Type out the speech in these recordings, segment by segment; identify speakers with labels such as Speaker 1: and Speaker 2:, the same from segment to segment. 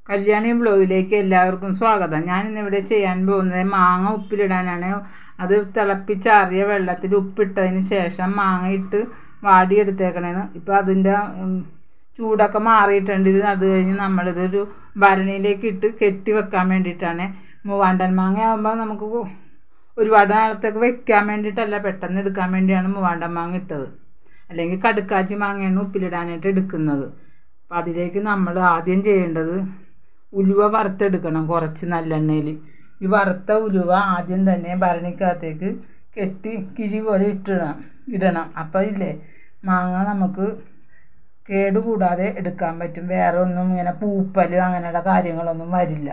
Speaker 1: കല്യാണി ബ്ലോഗിലേക്ക് എല്ലാവർക്കും സ്വാഗതം ഞാൻ ഇന്നിവിടെ ചെയ്യാൻ പോകുന്നത് മാങ്ങ ഉപ്പിലിടാനാണ് അത് തിളപ്പിച്ചാറിയ വെള്ളത്തിൽ ഉപ്പിട്ടതിന് ശേഷം മാങ്ങ ഇട്ട് വാടിയെടുത്തേക്കണേണ് ഇപ്പോൾ അതിൻ്റെ ഉം, ചൂടൊക്കെ മാറിയിട്ടുണ്ട് ഇത് അത് കഴിഞ്ഞ് നമ്മളിതൊരു ഭരണിയിലേക്ക് ഇട്ട് കെട്ടി വെക്കാൻ വേണ്ടിയിട്ടാണ് മൂവാണ്ടൻ മാങ്ങ ആകുമ്പോൾ നമുക്ക് കു- ഒരുപാട് നാളത്തേക്ക് വെക്കാൻ വേണ്ടിയിട്ടല്ല പെട്ടെന്ന് എടുക്കാൻ വേണ്ടിയാണ് മൂവാണ്ടൻ മാങ്ങ ഇട്ടത് അല്ലെങ്കിൽ കടുക്കാച്ചി മാങ്ങയാണ് ഉപ്പിലിടാനായിട്ട് എടുക്കുന്നത് അപ്പം അതിലേക്ക് നമ്മൾ ആദ്യം ചെയ്യേണ്ടത് ഉലുവ വറുത്തെടുക്കണം കുറച്ച് നല്ലെണ്ണയിൽ ഈ വറുത്ത ഉലുവ ആദ്യം തന്നെ ഭരണിക്കകത്തേക്ക് കെട്ടി കിഴി പോലെ ഇട്ടിടണം ഇടണം അപ്പോൾ ഇല്ലേ മാങ്ങ നമുക്ക് കേടുകൂടാതെ എടുക്കാൻ പറ്റും വേറെ ഒന്നും ഇങ്ങനെ പൂപ്പൽ അങ്ങനെയുള്ള കാര്യങ്ങളൊന്നും വരില്ല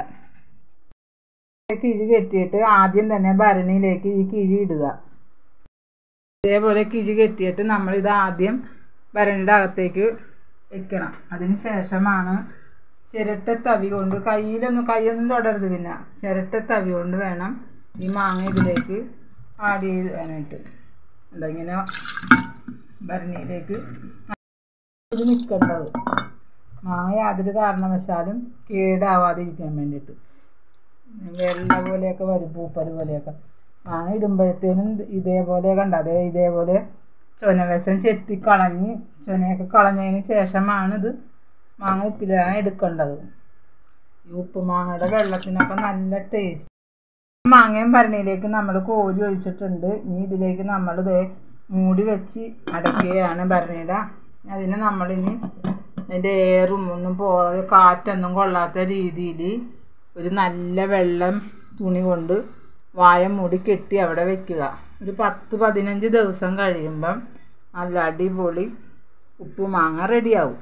Speaker 1: കിഴി കെട്ടിയിട്ട് ആദ്യം തന്നെ ഭരണിയിലേക്ക് ഈ കിഴി ഇടുക ഇതേപോലെ കിഴി കെട്ടിയിട്ട് നമ്മളിത് ആദ്യം ഭരണിയുടെ അകത്തേക്ക് വെക്കണം അതിന് ശേഷമാണ് ചിരട്ട തവി കൊണ്ട് കയ്യിലൊന്നും കൈയൊന്നും തൊടരുത് പിന്നെ ചിരട്ട തവി കൊണ്ട് വേണം ഈ മാങ്ങ ഇതിലേക്ക് ആഡ് ചെയ്യാനായിട്ട് എന്താ ഇങ്ങനെ ഭരണിയിലേക്ക് ഇത് നിൽക്കേണ്ടത് മാങ്ങ യാതൊരു കാരണവശാലും കേടാവാതിരിക്കാൻ വേണ്ടിയിട്ട് വെള്ള പോലെയൊക്കെ വരും പൂപ്പൽ പോലെയൊക്കെ മാങ്ങ ഇടുമ്പോഴത്തേനും ഇതേപോലെ കണ്ട അതേ ഇതേപോലെ ചൊനവശം ചെത്തി കളഞ്ഞ് ചൊനയൊക്കെ കളഞ്ഞതിന് ശേഷമാണ് ഇത് മാങ്ങ ഉപ്പിലിടാൻ എടുക്കേണ്ടത് ഈ ഉപ്പ് മാങ്ങയുടെ വെള്ളത്തിനൊക്കെ നല്ല ടേസ്റ്റ് മാങ്ങയും ഭരണിയിലേക്ക് നമ്മൾ കോരി ഒഴിച്ചിട്ടുണ്ട് ഇനി ഇതിലേക്ക് നമ്മൾ ഇത് മൂടി വെച്ച് അടയ്ക്കുകയാണ് ഭരണിയുടെ അതിന് നമ്മളിനി അതിൻ്റെ എയറും ഒന്നും പോകാതെ കാറ്റൊന്നും കൊള്ളാത്ത രീതിയിൽ ഒരു നല്ല വെള്ളം തുണി കൊണ്ട് വായ മൂടി കെട്ടി അവിടെ വെക്കുക ഒരു പത്ത് പതിനഞ്ച് ദിവസം കഴിയുമ്പം നല്ല അടിപൊളി ഉപ്പ് മാങ്ങ റെഡിയാവും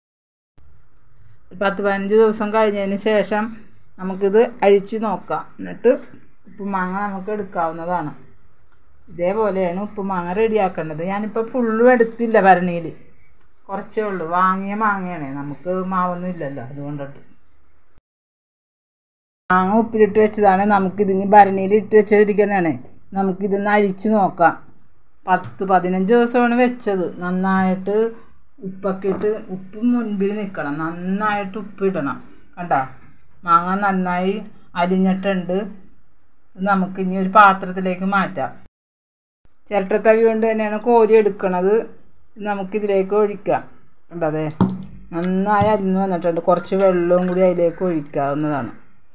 Speaker 1: പത്ത് പതിനഞ്ച് ദിവസം കഴിഞ്ഞതിന് ശേഷം നമുക്കിത് അഴിച്ചു നോക്കാം എന്നിട്ട് ഉപ്പുമാങ്ങ നമുക്ക് എടുക്കാവുന്നതാണ് ഇതേപോലെയാണ് ഉപ്പുമാങ്ങ റെഡിയാക്കേണ്ടത് ഞാനിപ്പോൾ ഫുള്ളും എടുത്തില്ല ഭരണിയിൽ കുറച്ചേ ഉള്ളൂ വാങ്ങിയ മാങ്ങയാണ് നമുക്ക് മാവൊന്നും ഇല്ലല്ലോ അതുകൊണ്ടിട്ട് മാങ്ങ ഉപ്പിലിട്ട് വെച്ചതാണ് നമുക്കിതിന് ഭരണിയിൽ ഇട്ട് വെച്ചിരിക്കണേ നമുക്കിതൊന്ന് അഴിച്ചു നോക്കാം പത്ത് പതിനഞ്ച് ദിവസമാണ് വെച്ചത് നന്നായിട്ട് ഉപ്പൊക്കെ ഇട്ട് ഉപ്പ് മുൻപിൽ നിൽക്കണം നന്നായിട്ട് ഉപ്പ് ഇടണം കണ്ട മാങ്ങ നന്നായി അലിഞ്ഞിട്ടുണ്ട് ഇത് നമുക്കിനി ഒരു പാത്രത്തിലേക്ക് മാറ്റാം ചിരട്ടത്തവി കൊണ്ട് തന്നെയാണ് കോരി എടുക്കണത് ഇത് നമുക്കിതിലേക്ക് ഒഴിക്കാം കണ്ടതേ നന്നായി അരിഞ്ഞു വന്നിട്ടുണ്ട് കുറച്ച് വെള്ളവും കൂടി അതിലേക്ക് ഒഴിക്കാവുന്നതാണ്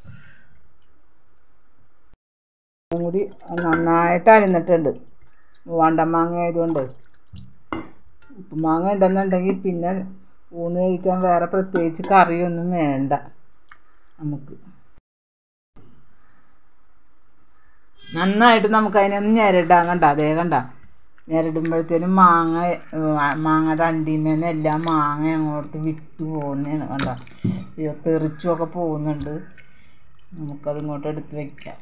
Speaker 1: അതും കൂടി നന്നായിട്ട് അരിഞ്ഞിട്ടുണ്ട് മൂവാണ്ടൻ മാങ്ങ ആയതുകൊണ്ട് ഉപ്പുമാങ്ങ ഉണ്ടെന്നുണ്ടെങ്കിൽ പിന്നെ ഊണ് കഴിക്കാൻ വേറെ പ്രത്യേകിച്ച് കറിയൊന്നും വേണ്ട നമുക്ക് നന്നായിട്ട് നമുക്ക് അതിനൊന്ന് ഞെരടാൻ കണ്ട അതേ കണ്ട ഞെരടുമ്പോഴത്തേനും മാങ്ങ ഏഹ്, മാങ്ങയുടെ അണ്ടിമേന്ന് എല്ലാം മാങ്ങ അങ്ങോട്ട് വിട്ടു പോകുന്നതാണ് കണ്ട അയ്യോ തെറിച്ചുമൊക്കെ പോകുന്നുണ്ട് നമുക്കത് ഇങ്ങോട്ട് എടുത്ത് വയ്ക്കാം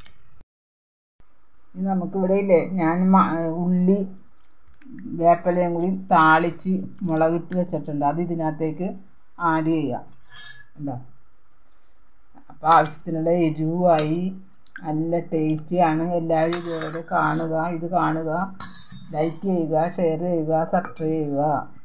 Speaker 1: ഇനി നമുക്കിവിടെ ഇല്ലേ ഞാൻ മ- ഉള്ളി വേപ്പിലയും കൂടി താളിച്ച് മുളകിട്ട് വെച്ചിട്ടുണ്ട് അത് ഇതിനകത്തേക്ക് ആഡ് ചെയ്യുക എന്താ അപ്പോൾ ആവശ്യത്തിനുള്ള എരിവുമായി നല്ല ടേസ്റ്റിയാണ് എല്ലാവരും ഇതുപോലെ കാണുക ഇത് കാണുക ലൈക്ക് ചെയ്യുക ഷെയർ ചെയ്യുക സബ്സ്ക്രൈബ് ചെയ്യുക